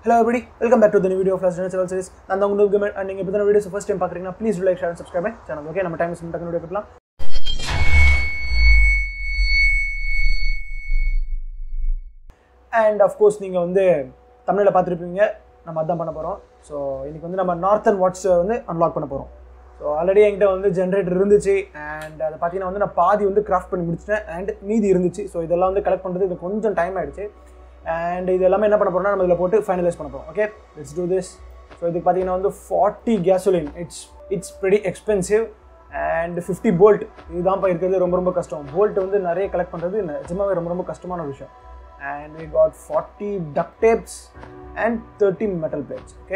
hello எப்படி welcome back to the video flash natural series நான் தான் உங்களுக்கு கேமர் அண்ட் நீங்கள் இப்போ தான் வீடியோஸ் ஃபஸ்ட் டைம் பார்க்குறீங்கன்னா please like share subscribe channel okay நம்ம டைம் டக்கு வீடியோ கட்டலாம் அண்ட் அஃப்கோர்ஸ் நீங்கள் வந்து தமிழில் பார்த்துருப்பீங்க நம்ம அதான் பண்ண போகிறோம் ஸோ இன்னைக்கு வந்து நம்ம நார்த்தன் வாட்ஸ் வந்து அன்லாக் பண்ண போகிறோம் ஸோ ஆல்ரெடி என்கிட்ட வந்து ஜென்ரேட்டர் இருந்துச்சு அண்ட் அதை பார்த்தீங்கன்னா வந்து நான் பாதி வந்து கிராஃப்ட் பண்ணி முடிச்சிட்டேன் அண்ட் மீதி இருந்துச்சு ஸோ இதெல்லாம் வந்து கலெக்ட் பண்ணுறது இது கொஞ்சம் டைம் ஆயிடுச்சு அண்ட் இது எல்லாமே என்ன பண்ண போகிறோம்னா நம்ம இதில் போட்டு ஃபைனலைஸ் பண்ண போகிறோம் okay let's do this so இதுக்கு பார்த்தீங்கன்னா வந்து forty gasoline it's it's very expensive and fifty bolt இதுதான் இப்போ இருக்கிறது ரொம்ப ரொம்ப கஷ்டம் போல்ட் வந்து நிறைய கலெக்ட் பண்ணுறது நிஜமாவே ரொம்ப ரொம்ப கஷ்டமான விஷயம் and we got 40 duct tapes and 30 metal plates okay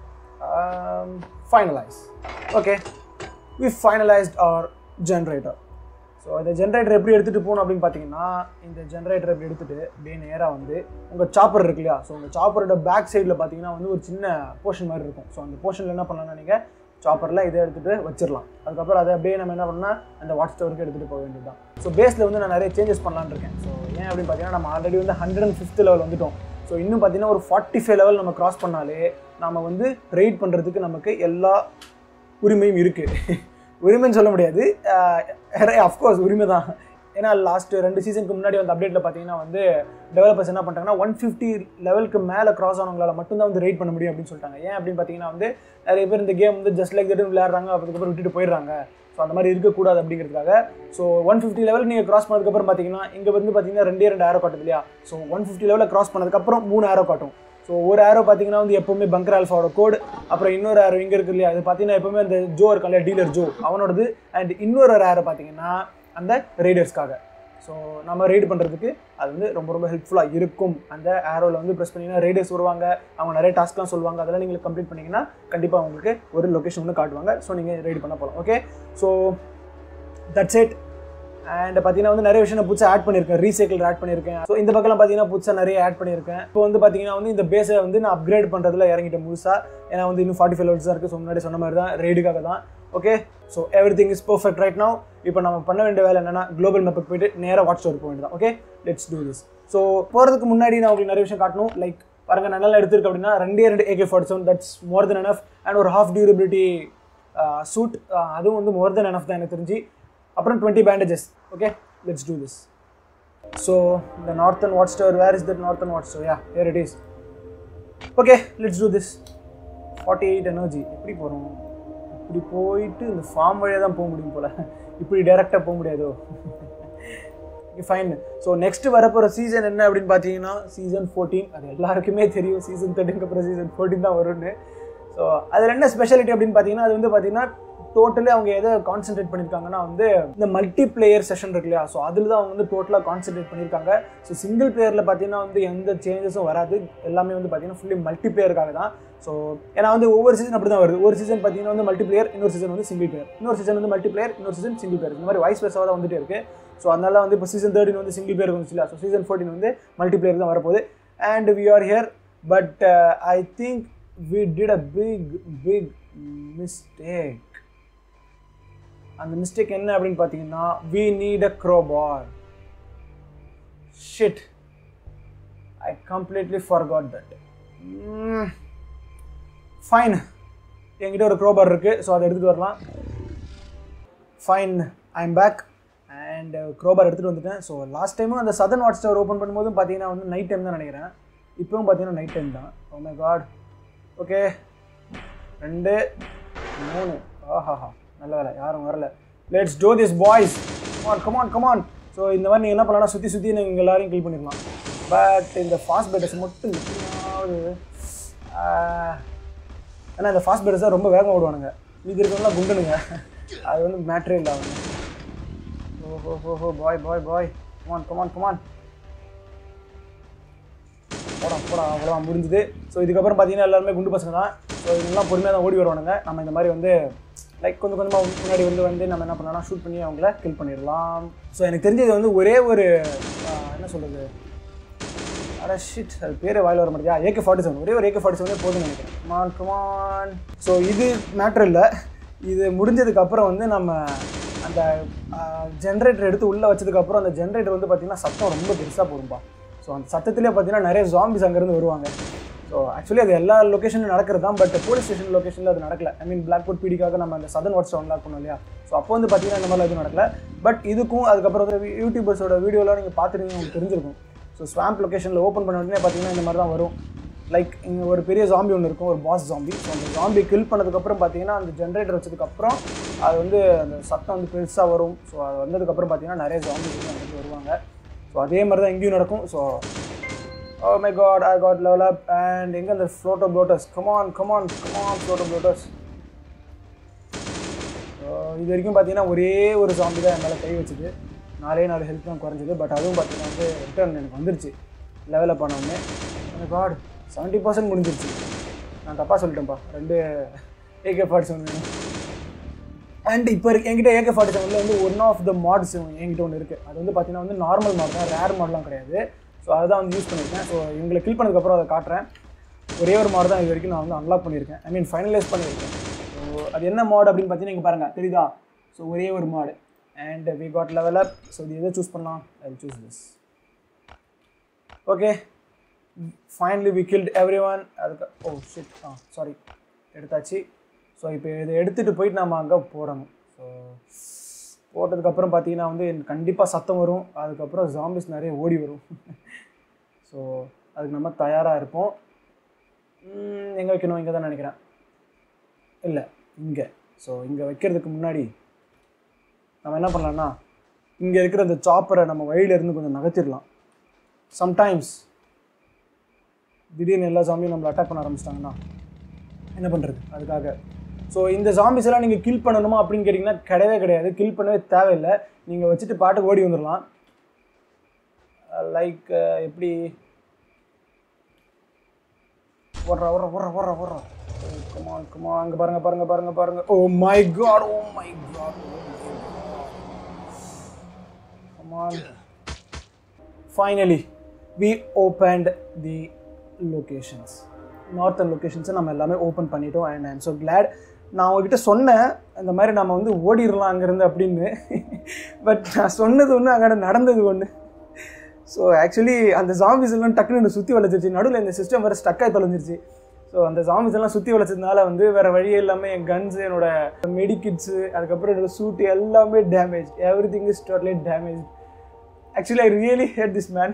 um, finalize okay we finalized our generator so இந்த ஜென்ரேட்டர் எப்படி எடுத்துகிட்டு போகணும் அப்படின்னு பார்த்தீங்கன்னா இந்த ஜென்ரேட்டர் எப்படி எடுத்துகிட்டு அப்படியே நேராக வந்து உங்கள் சாப்பர் இருக்கு இல்லையா ஸோ உங்கள் சாப்பரோட பேக் சைடில் பார்த்தீங்கன்னா வந்து ஒரு சின்ன போர்ஷன் மாதிரி இருக்கும் ஸோ அந்த போர்ஷனில் என்ன பண்ணலாம்னா நீங்கள் சாப்பரில் இதை எடுத்துகிட்டு வச்சிடலாம் அதுக்கப்புறம் அதை அப்படியே நம்ம என்ன பண்ணால் அந்த வாட்ச் டவருக்கு எடுத்துகிட்டு போக வேண்டியது தான் ஸோ பேஸில் வந்து நான் நிறைய சேஞ்சஸ் பண்ணலான்னு இருக்கேன் ஸோ ஏன் அப்படின்னு பார்த்தீங்கன்னா நம்ம ஆல்ரெடி வந்து ஹண்ட்ரட் அண்ட் ஃபிஃப்த் லெவல் வந்துட்டோம் ஸோ இன்னும் பார்த்தீங்கன்னா ஒரு ஃபார்ட்டி ஃபைவ் லெவல் நம்ம கிராஸ் பண்ணாலே நம்ம வந்து ரைட் பண்ணுறதுக்கு நமக்கு எல்லா உரிமையும் இருக்குது உரிமைன்னு சொல்ல முடியாது அஃப்கோர்ஸ் உரிமை தான் ஏன்னா லாஸ்ட் ரெண்டு சீசனுக்கு முன்னாடி வந்து அப்டேட்டில் பார்த்தீங்கன்னா வந்து டெவலப்பர்ஸ் என்ன பண்ணிட்டாங்கன்னா ஒன் ஃபிஃப்டி லெவலுக்கு மேலே கிராஸ் ஆனவங்களால மட்டும்தான் வந்து ரைட் பண்ண முடியும் அப்படின்னு சொல்லிட்டாங்க ஏன் அப்படின்னு பார்த்தீங்கன்னா வந்து நிறைய பேர் இந்த கேம் வந்து ஜஸ்ட் லைக் தட் விளையாடுறாங்க அதுக்கப்புறம் விட்டுட்டு போயிடுறாங்க ஸோ அந்த மாதிரி இருக்கக்கூடாது அப்படிங்கிறதுக்காக ஸோ ஒன் ஃபிஃப்டி லெவல் நீங்கள் கிராஸ் பண்ணதுக்கப்புறம் பார்த்தீங்கன்னா இங்கே வந்து பார்த்தீங்கன்னா ரெண்டே ரெண்டு ஆரோ காட்டுது இல்லையா ஸோ ஒன் ஃபிஃப்டி லெவலில் கிராஸ் பண்ணதுக்கப்புறம் மூணு ஆரோ காட்டும் ஸோ ஒரு ஆரோ பார்த்தீங்கன்னா வந்து எப்பவுமே பங்கர் ஆல்ஃபாவோட கோடு அப்புறம் இன்னொரு ஆரோ இங்கே இருக்கு இல்லையா அது பார்த்தீங்கன்னா எப்பவுமே அந்த ஜோ இருக்கான் இல்லையா டீலர் ஜோ அவனோடது அண்ட் இன்னொரு ஒரு ஆரோ பார்த்தீங்கன்னா அந்த ரைடர்ஸ்க்காக ஸோ நம்ம ரைடு பண்ணுறதுக்கு அது வந்து ரொம்ப ரொம்ப ஹெல்ப்ஃபுல்லாக இருக்கும் அந்த ஆரோவில் வந்து ப்ரெஸ் பண்ணிங்கன்னா ரைடர்ஸ் வருவாங்க அவங்க நிறைய டாஸ்க்லாம் சொல்லுவாங்க அதெல்லாம் நீங்கள் கம்ப்ளீட் பண்ணிங்கன்னா கண்டிப்பாக உங்களுக்கு ஒரு லொக்கேஷன் ஒன்று காட்டுவாங்க ஸோ நீங்கள் ரைடு பண்ண போகலாம் okay so that's it and பார்த்தீங்கன்னா வந்து நிறைய விஷயம் நான் புதுசாக ஆட் பண்ணியிருக்கேன் ரீசைக்கிள் ஆட் பண்ணியிருக்கேன் ஸோ இந்த பக்கம்லாம் பார்த்தீங்கன்னா புதுசாக நிறைய ஆட் பண்ணியிருக்கேன் இப்போ வந்து பார்த்தீங்கன்னா வந்து இந்த பேஸை வந்து நான் அப்கிரேட் பண்ணுறதுல இறங்கிட்டேன் முழுசாக ஏன்னா வந்து இன்னும் ஃபார்ட்டி ஃபைவ் லெவல்ஸ் தான் இருக்குது ஸோ முன்னாடி சொன்ன மாதிரி தான் ரைடுக்காக தான் okay so everything is perfect right now இப்போ நம்ம பண்ண வேண்டிய வேலை என்னன்னா குளோபல் மேப்புக்கு போயிட்டு நேராக வாட்ச் ஸ்டோர் போக வேண்டியதான் okay let's do this so போகிறதுக்கு முன்னாடி நான் உங்களுக்கு நிறைய விஷயம் காட்டணும் லைக் பாருங்க நான் நல்லா எடுத்திருக்கு அப்படின்னா ரெண்டே ரெண்டு AK forty seven that's more than enough and ஒரு ஹாஃப் டியூரபிலிட்டி சூட் அதுவும் வந்து மோர் தென் எனஃப் தான் எனக்கு தெரிஞ்சு அப்புறம் twenty bandages okay let's do this so the northern watchtower where is that northern watchtower yeah here it is okay let's do this 48 energy எப்படி போகிறோம் இப்படி போயிட்டு இந்த ஃபார்ம் வழியாக தான் போக முடியும் போல் இப்படி டேரெக்டாக போக முடியாதோ ஃபைன் ஸோ நெக்ஸ்ட் வரப்போகிற சீசன் என்ன அப்படின்னு பார்த்தீங்கன்னா சீசன் ஃபோர்டீன் அது எல்லாருக்குமே தெரியும் சீசன் தேர்ட்டினுக்கு அப்புறம் சீசன் ஃபோர்டீன் தான் வரும்னு ஸோ அதில் என்ன ஸ்பெஷாலிட்டி அப்படின்னு பார்த்தீங்கன்னா அது வந்து பார்த்தீங்கன்னா டோட்டலி அவங்க எதை கான்சென்ட்ரேட் பண்ணியிருக்காங்கன்னா வந்து இந்த மல்டி பிளேயர் செஷன் இருக்கு இல்லையா ஸோ அதில் தான் அவங்க வந்து டோட்டலாக கான்சென்ட்ரேட் பண்ணியிருக்காங்க ஸோ சிங்கிள் பிளேயரில் பார்த்தீங்கன்னா வந்து எந்த சேஞ்சஸும் வராது எல்லாமே வந்து பார்த்தீங்கன்னா ஃபுல்லி மல்டி பிளேயருக்காக தான் ஸோ ஏன்னா வந்து ஒவ்வொரு சீசன் அப்படி தான் வருது ஒரு சீசன் பார்த்தீங்கன்னா வந்து மல்டி பிளேயர் இன்னொரு சீசன் வந்து சிங்கிள் பிளேயர் இன்னொரு சீசன் வந்து மல்டி பிளேயர் இன்னொரு சீசன் சிங்கிள் பிளேயர் இந்த மாதிரி வாய்ஸ் பேஸாக தான் வந்துட்டு இருக்கு ஸோ அதனால வந்து இப்போ சீசன் தேர்ட்டின் வந்து சிங்கிள் பிளேயர் வந்துச்சு இல்லை ஸோ சீசன் ஃபோர்டீன் வந்து மல்டி பிளேயர் தான் வரப்போகுது and we are here but I think we did a big big mistake அந்த மிஸ்டேக் என்ன அப்படின்னு பார்த்தீங்கன்னா we need a crowbar shit I completely forgot that fine என்கிட்ட ஒரு க்ரோபார் இருக்குது ஸோ அதை எடுத்துகிட்டு வரலாம் fine I am back and crowbar எடுத்துகிட்டு வந்துட்டேன் ஸோ லாஸ்ட் டைமும் அந்த சதன் வாட்ச் டவர் ஓப்பன் பண்ணும்போதும் பார்த்தீங்கன்னா வந்து நைட் டைம் தான் நினைக்கிறேன் இப்போவும் பார்த்தீங்கன்னா நைட் டைம் தான் ஓ மை காட் ஓகே ரெண்டு மூணு ஆஹாஹா நல்ல வேலை யாரும் வரல let's do this boys come on come on come on so இந்த மாதிரி நீங்கள் என்ன பண்ணலாம் சுற்றி சுற்றி நீங்கள் எல்லாரையும் கில் பண்ணிடலாம் பட் இந்த ஃபாஸ்ட் பேட்டர்ஸ் மட்டும் எப்படியாவது ஏன்னா இந்த ஃபாஸ்ட் பேட்டர்ஸ் தான் ரொம்ப வேகம் ஓடுவானுங்க மீதி இருக்கவங்களாம் குண்டுனுங்க அது வந்து மேட்ரே இல்லை அவங்க ஓஹோ ஹோ ஹோ bye bye bye come on come on come on போடா போடா அவ்வளோதான் முடிஞ்சுது ஸோ இதுக்கப்புறம் பார்த்தீங்கன்னா எல்லாருமே குண்டு பசங்க தான் ஸோ இவங்கெல்லாம் பொறுமையாக தான் ஓடி வருவானுங்க நம்ம இந்த மாதிரி வந்து லைக் கொஞ்சம் கொஞ்சமாக முன்னாடி வந்து வந்து நம்ம என்ன பண்ணலாம் ஷூட் பண்ணி அவங்கள கில் பண்ணிடலாம் ஸோ எனக்கு தெரிஞ்சது வந்து ஒரே ஒரு என்ன சொல்கிறது அட ஷிட் அது பேரே வாயில் வர மாட்டேயா ஏகே ஃபார்ட்டி செவன் ஒரே ஒரு ஏகே ஃபார்ட்டி செவனே போதும்னு நினைக்கிறேன் கமான் கமான் ஸோ இது மேட்ரு இல்லை இது முடிஞ்சதுக்கப்புறம் வந்து நம்ம அந்த ஜென்ரேட்டர் எடுத்து உள்ளே வச்சதுக்கப்புறம் அந்த ஜென்ரேட்டர் வந்து பார்த்திங்கன்னா சத்தம் ரொம்ப பெருசாக போடும்பா ஸோ அந்த சத்தத்திலே பார்த்தீங்கன்னா நிறைய ஜாம்பிஸ் அங்கேருந்து வருவாங்க ஸோ ஆக்சுவலி அது எல்லா லொக்கேஷன்லையும் நடக்கிறது தான் பட் போலீஸ் ஸ்டேஷன் லொக்கேஷனில் அது நடக்கல ஐ மீன் பிளாக் போர்ட் பிடிக்காக நம்ம அந்த சதன் வாட்ஸ் அன்லாக் பண்ணோம் இல்லையா ஸோ அப்போ வந்து பார்த்தீங்கன்னா இந்த மாதிரிலாம் எதுவும் நடக்கல பட் இதுக்கும் அதுக்கப்புறம் வந்து யூடியூபர்ஸோட வீடியோலாம் நீங்கள் பார்த்துருந்தீங்க உங்களுக்கு தெரிஞ்சிருக்கும் ஸோ ஸ்வாம்ப் லொக்கேஷனில் ஓப்பன் பண்ண உடனே பார்த்தீங்கன்னா இந்த மாதிரி தான் வரும் லைக் இங்கே ஒரு பெரிய ஜாம்பி ஒன்று இருக்கும் ஒரு பாஸ் ஜாம்பி ஸோ அந்த ஜாம்பி கில் பண்ணதுக்கப்புறம் பார்த்தீங்கன்னா அந்த ஜென்ரேட்டர் வச்சதுக்கப்புறம் அது வந்து அந்த சத்தம் வந்து பெருசாக வரும் ஸோ அது வந்ததுக்கப்புறம் பார்த்தீங்கன்னா நிறைய ஜாம்பி வந்து வருவாங்க ஸோ அதே மாதிரி தான் இங்கேயும் நடக்கும் so oh my god I got level up and எங்கே அந்த ஃப்ளோட்டோ ப்ளோட்டஸ் கமான் கமான் கமான் ஃப்ளோட்டோ ப்ளோட்டஸ் இது வரைக்கும் பார்த்தீங்கன்னா ஒரே ஒரு ஜாம்பி தான் என் மேலே கை வச்சுது நாலே நாலு ஹெல்த் தான் குறைஞ்சது பட் அதுவும் பார்த்தீங்கன்னா வந்து ரிட்டர்ன் எனக்கு வந்துருச்சு லெவலப் பண்ணோடனே காட் செவன்ட்டி பர்சன்ட் முடிஞ்சிருச்சு நான் தப்பாக சொல்லிட்டேன்ப்பா ரெண்டு ஏகே ஃபார்ட்டி செவன் வேணும் அண்ட் இப்போ இருக்கு என்கிட்ட ஏகே ஃபார்ட்டி செவனில் வந்து ஒன் ஆஃப் த மாட்ஸ் என்கிட்ட ஒன்று இருக்குது அது வந்து பார்த்தீங்கன்னா வந்து நார்மல் மாட் தான் ரேர் மாடலாம் கிடையாது ஸோ அதுதான் வந்து யூஸ் பண்ணியிருக்கேன் ஸோ இவங்களை கில் பண்ணதுக்கப்புறம் அதை காட்டுறேன் ஒரே ஒரு மாடு தான் இது வரைக்கும் நான் வந்து அன்லாக் பண்ணியிருக்கேன் ஐ மீன் ஃபைனலைஸ் பண்ணியிருக்கேன் ஸோ அது என்ன மாடு அப்படின்னு பார்த்தீங்கன்னா இங்கே பாருங்கள் தெரியுதா ஸோ ஒரே ஒரு மாடு and we got level up so இது எதை சூஸ் பண்ணலாம் I choose this okay finally we killed everyone அதுக்கு ஓ ஷிட் ஆ சாரி எடுத்தாச்சு ஸோ இப்போ இதை எடுத்துகிட்டு போயிட்டு நம்ம அங்கே போடணும் ஸோ போட்டதுக்கப்புறம் பார்த்தீங்கன்னா வந்து கண்டிப்பாக சத்தம் வரும் அதுக்கப்புறம் ஜாம்பிஸ் நிறைய ஓடி வரும் ஸோ அதுக்கு நம்ம தயாராக இருப்போம் எங்கே வைக்கணும் இங்கே தான் நினைக்கிறேன் இல்லை இங்கே ஸோ இங்கே வைக்கிறதுக்கு முன்னாடி நம்ம என்ன பண்ணலாம்னா இங்கே இருக்கிற அந்த சாப்பரை நம்ம வழியிலேருந்து கொஞ்சம் நகர்த்திடலாம் சம்டைம்ஸ் திடீர்னு எல்லா ஜாம்பியும் நம்மளை அட்டாக் பண்ண ஆரம்பிச்சிட்டாங்கன்னா என்ன பண்ணுறது அதுக்காக ஸோ இந்த ஜாம்பிஸ் எல்லாம் நீங்கள் கில் பண்ணணுமா அப்படின்னு கேட்டிங்கன்னா கிடையவே கிடையாது கில் பண்ணவே தேவையில்லை நீங்கள் வச்சுட்டு பாட்டுக்கு ஓடி வந்துடலாம் லைக் எப்படி ஓடுறா ஓடுற ஓடுற ஓடுற ஓடுற கமான் கமான் அங்கே பாருங்க பாருங்க பாருங்க பாருங்க oh my god oh my god come on finally we opened the locations northern லொக்கேஷன்ஸை நம்ம எல்லாமே ஓப்பன் பண்ணிட்டோம் அண்ட் ஐம் ஸோ கிளாட் நான் உங்ககிட்ட சொன்னேன் இந்த மாதிரி நம்ம வந்து ஓடிடலாம் அங்கேருந்து அப்படின்னு பட் நான் சொன்னது ஒன்று அங்கே நடந்தது ஒன்று ஸோ ஆக்சுவலி அந்த ஜாம்பிஸ் எல்லாம் டக்குன்னு என்னை சுற்றி வளைச்சிருச்சு நடுவில் இந்த சிஸ்டம் வேறு ஸ்டக்காகி தொலைஞ்சிருச்சு ஸோ அந்த ஜாம்பிஸ் எல்லாம் சுற்றி வளைச்சதுனால வந்து வேறு வழியே இல்லாமல் என் கன்ஸ் என்னோட மெடிக்கிட்ஸு அதுக்கப்புறம் என்னோட சூட்டு எல்லாமே damage everything is totally damage actually I really hate this man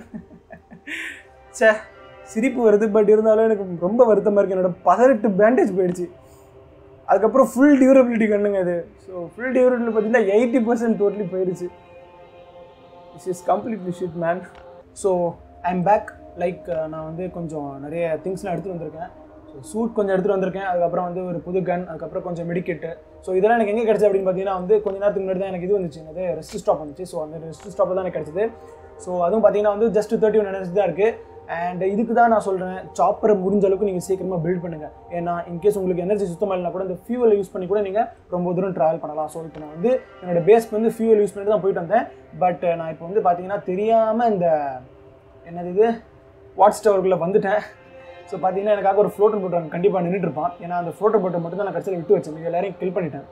சே சிரிப்பு வருது பட் இருந்தாலும் எனக்கு ரொம்ப வருத்தமாக இருக்குது என்னோட பதினெட்டு பேண்டேஜ் போயிடுச்சு அதுக்கப்புறம் ஃபுல் டியூரபிலிட்டி கண்ணுங்க அது ஸோ ஃபுல் டியூரபிலிட்டி பார்த்தீங்கன்னா எயிட்டி பர்சன்ட் டோட்டலி போயிடுச்சு this is completely shit man so I am back like நான் வந்து கொஞ்சம் நிறைய திங்ஸ்லாம் எடுத்துகிட்டு வந்திருக்கேன் ஸோ சூட் கொஞ்சம் எடுத்துகிட்டு வந்திருக்கேன் அதுக்கப்புறம் வந்து ஒரு புது கன் அதுக்கப்புறம் கொஞ்சம் மெடிக்கெட்டு ஸோ இதெல்லாம் எனக்கு எங்கே கிடச்சி அப்படின்னு பார்த்தீங்கன்னா வந்து கொஞ்ச நேரத்துக்கு முன்னாடி தான் எனக்கு இது வந்துச்சு அது ரெஸ்ட் ஸ்டாப் வந்துச்சு ஸோ அந்த ரெஸ்ட் ஸ்டாப்பில் தான் எனக்கு கிடச்சிது ஸோ அதுவும் பார்த்தீங்கன்னா வந்து ஜஸ்ட் தேர்ட்டி ஒன் எனர்ஜி தான் இருக்குது அண்ட் இதுக்கு தான் நான் சொல்கிறேன் சாப்பரை முடிஞ்ச அளவுக்கு நீங்கள் சீக்கிரமாக பில்ட் பண்ணுங்கள் ஏன்னா இன்கேஸ் உங்களுக்கு எனர்ஜி சுத்தமாக இல்லைனா கூட இந்த ஃபியூவல் யூஸ் பண்ணி கூட நீங்கள் ரொம்ப தூரம் ட்ராவல் பண்ணலாம் ஸோ இப்போ நான் வந்து என்னோட பேஸ்க்கு வந்து ஃபியூவல் யூஸ் பண்ணிட்டு தான் போயிட்டு வந்தேன் பட் நான் இப்போ வந்து பார்த்தீங்கன்னா தெரியாமல் இந்த என்னது இது வாட்ச் டவருக்குள்ளே வந்துட்டேன் ஸோ பார்த்தீங்கன்னா எனக்காக ஒரு ஃப்ளோட்டர் போட்டு அங்கே கண்டிப்பாக நின்றுட்டு இருப்பான் ஏன்னா அந்த ஃப்ளோட்டர் போட்டை மட்டும் தான் நான் கடைசியில் விட்டு வச்சேன் இது எல்லாரையும் கில் பண்ணிட்டேன்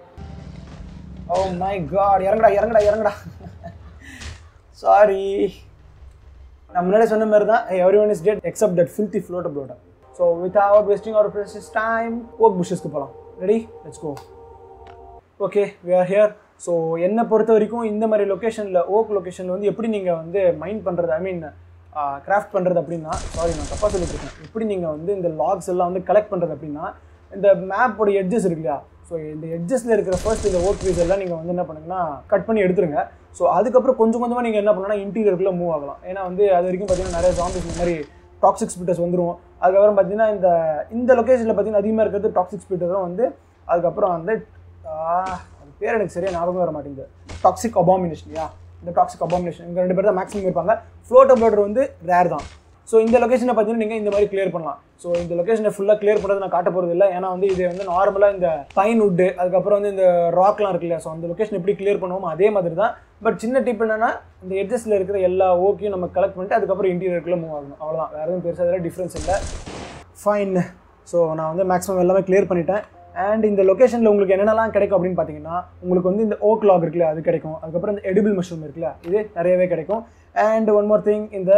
ஓ மை காட் இறங்கடா இறங்கடா இறங்கடா சாரி நான் முன்னாடி சொன்ன மாதிரி தான் everyone is dead except that filthy ஃப்ளோட் அப்ளோட so with our wasting our precious time oak புஷஸ்க்கு போகலாம் ready let's go okay we are here so என்னை பொறுத்த வரைக்கும் இந்த மாதிரி லொக்கேஷனில் ஓக் லொக்கேஷனில் வந்து எப்படி நீங்கள் வந்து மைண்ட் பண்ணுறது ஐ மீன் கிராஃப்ட் பண்ணுறது அப்படின்னா சாரி நான் தப்பாக சொல்லிட்டு இருக்கேன் எப்படி நீங்கள் வந்து இந்த லாக்ஸ் எல்லாம் வந்து கலெக்ட் பண்ணுறது அப்படின்னா இந்த மேப்போட எட்ஜஸ் இருக்கு இல்லையா ஸோ இந்த எட்ஜஸில் இருக்கிற ஃபர்ஸ்ட் இந்த ஓக் பீஸ் எல்லாம் நீங்கள் வந்து என்ன பண்ணுங்கன்னா கட் பண்ணி எடுத்துருங்க ஸோ அதுக்கப்புறம் கொஞ்சம் கொஞ்சமாக நீங்கள் என்ன பண்ணலாம் இன்டீரியருக்குள்ளே மூவ் ஆகலாம் ஏன்னா வந்து அது வரைக்கும் பார்த்தீங்கன்னா நிறைய ஜாம்பிஸ் இந்த மாதிரி டாக்ஸிக் ஸ்பிட்டர்ஸ் வந்துடும் அதுக்கப்புறம் பார்த்தீங்கன்னா இந்த இந்த லொக்கேஷனில் பார்த்தீங்கன்னா அதிகமாக இருக்கிறது டாக்ஸிக் ஸ்பிட்டரும் வந்து அதுக்கப்புறம் வந்து அது பேர் எனக்கு சரியாக ஞாபகம் வர மாட்டேங்குது டாக்ஸிக் அபாமினேஷன் இல்லையா இந்த டாக்ஸிக் அபாமினேஷன் இங்கே ரெண்டு பேர் தான் மேக்ஸிமம் இருப்பாங்க ஃப்ளோட் அப்ளோடர் வந்து ரேர் தான் ஸோ இந்த லொக்கேஷனை பார்த்தீங்கன்னா நீங்கள் இந்த மாதிரி கிளியர் பண்ணலாம் ஸோ இந்த லொக்கேஷனை ஃபுல்லாக கிளியர் பண்ணுறது நான் காட்ட போகிறது இல்லை ஏன்னா வந்து இது வந்து நார்மலாக இந்த பைன் வுட்டு அதுக்கப்புறம் வந்து இந்த ராக்லாம் இருக்கு இல்லையா ஸோ அந்த லொக்கேஷன் எப்படி கிளியர் பண்ணுவோமோ அதே மாதிரி தான் பட் சின்ன டிப் என்னன்னா இந்த எட்ஜஸில் இருக்கிற எல்லா ஓக்கையும் நம்ம கலெக்ட் பண்ணிட்டு அதுக்கப்புறம் இன்டீரியருக்குள்ளே மூவ் ஆகணும் அவ்வளோதான் வேறு எதுவும் பெருசாக அதில் டிஃப்ரென்ஸ் இல்லை ஃபைன் ஸோ நான் வந்து மேக்ஸிமம் எல்லாமே கிளியர் பண்ணிட்டேன் அண்ட் இந்த லொக்கேஷனில் உங்களுக்கு என்னென்னலாம் கிடைக்கும் அப்படின்னு பார்த்தீங்கன்னா உங்களுக்கு வந்து இந்த ஓக் லாக் இருக்குல்ல அது கிடைக்கும் அதுக்கப்புறம் இந்த எடிபிள் மஷ்ரூம் இருக்குல்ல இது நிறையவே கிடைக்கும் அண்ட் ஒன் மோர் திங் இந்த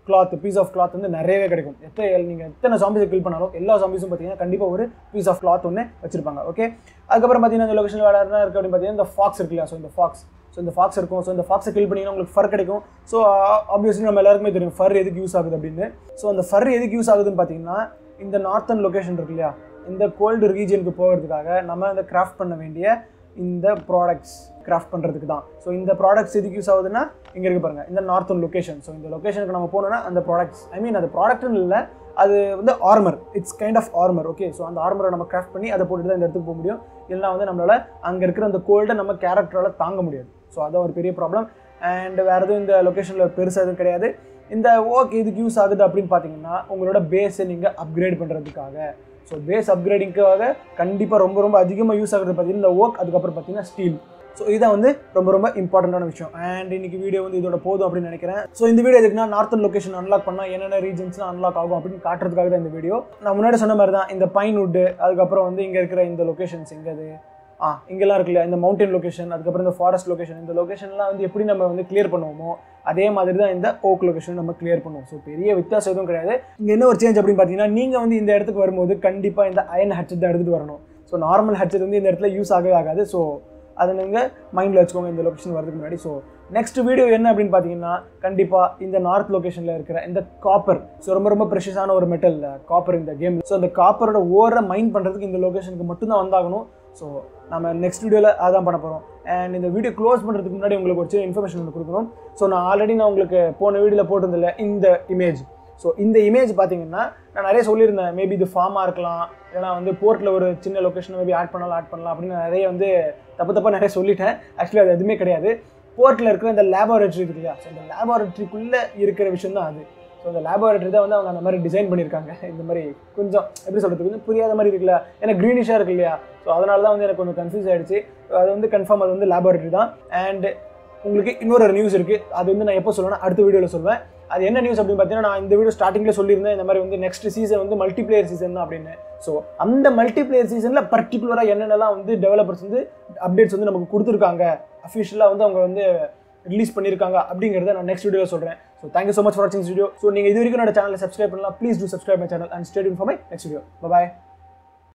கிளாத் பீஸ் ஆஃப் கிளாத் வந்து நிறையவே கிடைக்கும் எத்தனை நீங்கள் எத்தனை ஜாம்பிஸை கில் பண்ணாலும் எல்லா ஜாம்பிஸும் பார்த்தீங்கன்னா கண்டிப்பாக ஒரு பீஸ் ஆஃப் கிளாத் ஒன்று வச்சிருப்பாங்க ஓகே அதுக்கப்புறம் பார்த்தீங்கன்னா இந்த லொகேஷன் வேறு என்ன இருக்குது அப்படின்னு பார்த்தீங்கன்னா இந்த ஃபாக்ஸ் இருக்கு இல்லையா ஸோ இந்த ஃபாக்ஸ் ஸோ இந்த ஃபாக்ஸ் இருக்கும் ஸோ இந்த ஃபாக்ஸை கில் பண்ணிங்கன்னா உங்களுக்கு ஃபர் கிடைக்கும் ஸோ ஆப்வியஸ்லி நம்ம எல்லாருக்குமே தெரியும் ஃபர் எதுக்கு யூஸ் ஆகுது அப்படின்னு ஸோ அந்த ஃபர் எதுக்கு யூஸ் ஆகுதுன்னு பார்த்தீங்கன்னா இந்த நார்த்தன் லொகேஷன் இருக்கு இல்லையா இந்த கோல்டு ரீஜனுக்கு போகிறதுக்காக நம்ம இந்த கிராஃப்ட் பண்ண வேண்டிய இந்த ப்ராடக்ட்ஸ் கிராஃப்ட் பண்ணுறதுக்கு தான் ஸோ இந்த ப்ராடக்ட்ஸ் எதுக்கு யூஸ் ஆகுதுன்னா இங்கே இருக்கு பாருங்க இந்த நார்த்தன் லொகேஷன் ஸோ இந்த லொகேஷனுக்கு நம்ம போனோம்னா அந்த ப்ராடக்ட்ஸ் ஐ மீன் அது ப்ராடக்ட்னு இல்லை அது வந்து armour it's kind of armour okay so அந்த ஆர்மரை நம்ம கிராஃப்ட் பண்ணி அதை போட்டுட்டு தான் இந்த இடத்துக்கு போக முடியும் இல்லைனா வந்து நம்மளால அங்கே இருக்கிற அந்த கோல்டை நம்ம கேரக்டரால் தாங்க முடியாது ஸோ அதான் ஒரு பெரிய ப்ராப்ளம் அண்ட் வேறு எதுவும் இந்த லொக்கேஷனில் பெருசாக எதுவும் கிடையாது இந்த ஒர்க் எதுக்கு யூஸ் ஆகுது அப்படின்னு பார்த்தீங்கன்னா உங்களோட பேஸை நீங்கள் அப்கிரேட் பண்ணுறதுக்காக ஸோ பேஸ் அப்கிரேடிங்காக கண்டிப்பாக ரொம்ப ரொம்ப அதிகமாக யூஸ் ஆகுறது பார்த்தீங்கன்னா இந்த ஒர்க் அதுக்கப்புறம் பார்த்தீங்கன்னா ஸ்டீல் ஸோ இதான் வந்து ரொம்ப ரொம்ப இம்பார்ட்டண்டான விஷயம் அண்ட் இன்னைக்கு வீடியோ வந்து இதோட போதும் அப்படின்னு நினைக்கிறேன் ஸோ இந்த வீடியோ எதுக்குன்னா நார்த்தன் லொகேஷன் அன்லாக் பண்ணால் என்னென்ன ரீஜன்ஸ்லாம் அன்லாக் ஆகும் அப்படின்னு காட்டுறதுக்காக தான் இந்த வீடியோ நான் முன்னாடி சொன்ன மாதிரி தான் இந்த பைன் வுட்டு அதுக்கப்புறம் வந்து இங்கே இருக்கிற இந்த லொகேஷன்ஸ் எங்கே அது ஆ இங்கெல்லாம் இருக்கு இல்லையா இந்த மவுண்டன் லொகேஷன் அதுக்கப்புறம் இந்த ஃபாரஸ்ட் லொகேஷன் இந்த லொகேஷன்லாம் வந்து எப்படி நம்ம வந்து கிளியர் பண்ணுவோமோ அதே மாதிரி தான் இந்த ஓக் லொகேஷன் நம்ம கிளியர் பண்ணுவோம் ஸோ பெரிய வித்தியாசம் எதுவும் கிடையாது இங்கே என்ன ஒரு சேஞ்ச் அப்படின்னு பார்த்தீங்கன்னா நீங்கள் வந்து இந்த இடத்துக்கு வரும்போது கண்டிப்பாக இந்த அயன் ஹட்சட் தான் எடுத்துகிட்டு வரணும் ஸோ நார்மல் ஹட்சட் வந்து இந்த இடத்துல யூஸ் ஆகவே ஆகாது ஸோ அதை நீங்கள் மைண்டில் வச்சுக்கோங்க இந்த லொகேஷன் வரதுக்கு முன்னாடி ஸோ நெக்ஸ்ட் வீடியோ என்ன அப்படின்னு பார்த்தீங்கன்னா கண்டிப்பாக இந்த நார்த் லொகேஷனில் இருக்கிற இந்த காப்பர் ஸோ ரொம்ப ரொம்ப ப்ரெஷஸான ஒரு மெட்டல் காப்பர் இந்த கேம் ஸோ அந்த காப்பரோட ஓரை மைண்ட் பண்ணுறதுக்கு இந்த லொகேஷனுக்கு மட்டும்தான் வந்தாகணும் ஸோ நம்ம நெக்ஸ்ட் வீடியோவில் அதான் பண்ண போகிறோம் அண்ட் இந்த வீடியோ க்ளோஸ் பண்ணுறதுக்கு முன்னாடி உங்களுக்கு ஒரு சின்ன இன்ஃபர்மேஷன் ஒன்று கொடுக்கணும் ஸோ நான் ஆல்ரெடி நான் உங்களுக்கு போன வீடியோவில் போட்டிருந்தில்ல இந்த இமேஜ் ஸோ இந்த இமேஜ் பார்த்தீங்கன்னா நான் நிறைய சொல்லியிருந்தேன் மேபி இது ஃபார்மாக இருக்கலாம் இல்லைனா வந்து போர்ட்டில் ஒரு சின்ன லொக்கேஷன் மேபி ஆட் பண்ணலாம் ஆட் பண்ணலாம் அப்படின்னு நிறைய வந்து தப்பு தப்பாக நிறைய சொல்லிட்டேன் ஆக்சுவலி அது எதுவுமே கிடையாது போர்ட்டில் இருக்கிற இந்த லேபார்டரி இருக்கு இல்லையா ஸோ இந்த லேபார்டரிக்குள்ளே இருக்கிற விஷயம் தான் அது ஸோ இந்த லேபார்டரி தான் வந்து அவங்க அந்த மாதிரி டிசைன் பண்ணியிருக்காங்க இந்த மாதிரி கொஞ்சம் எப்படி சொல்கிறது கொஞ்சம் புரியாத மாதிரி இருக்குல்ல ஏன்னா க்ரீனிஷாக இருக்கு இல்லையா ஸோ அதனால தான் வந்து எனக்கு கொஞ்சம் கன்ஃபியூஸ் ஆகிடுச்சு அது வந்து கன்ஃபார்ம் அது வந்து லேபார்டரி தான் அண்ட் உங்களுக்கு இன்னொரு நியூஸ் இருக்குது அது வந்து நான் எப்போ சொல்லுவேன்னா அடுத்த வீடியோவில் சொல்லுவேன் அது என்ன நியூஸ் அப்படின்னு பார்த்தீங்கன்னா நான் இந்த வீடியோ ஸ்டார்டிங்கில் சொல்லியிருந்தேன் இந்த மாதிரி வந்து நெக்ஸ்ட் சீசன் வந்து மல்டிப்ளேயர் சீசன் தான் அப்படின்னு ஸோ அந்த மல்டிப்ளேயர் சீசனில் பர்டிகுலராக என்னென்னலாம் வந்து டெவலப்பர்ஸ் வந்து அப்டேட்ஸ் வந்து நமக்கு கொடுத்துருக்காங்க அஃபிஷியலாக வந்து அவங்க வந்து ரிலீஸ் பண்ணியிருக்காங்க அப்படிங்கிறத நான் நெக்ஸ்ட் வீடியோ சொல்கிறேன் so thank you so much for வாட்சிங் வீடியோ ஸோ நீங்கள் இது வரைக்கும் என்னோட சேனலை சப்ஸ்கிரைப் பண்ணலாம் please do subscribe my channel and stay informed next video bye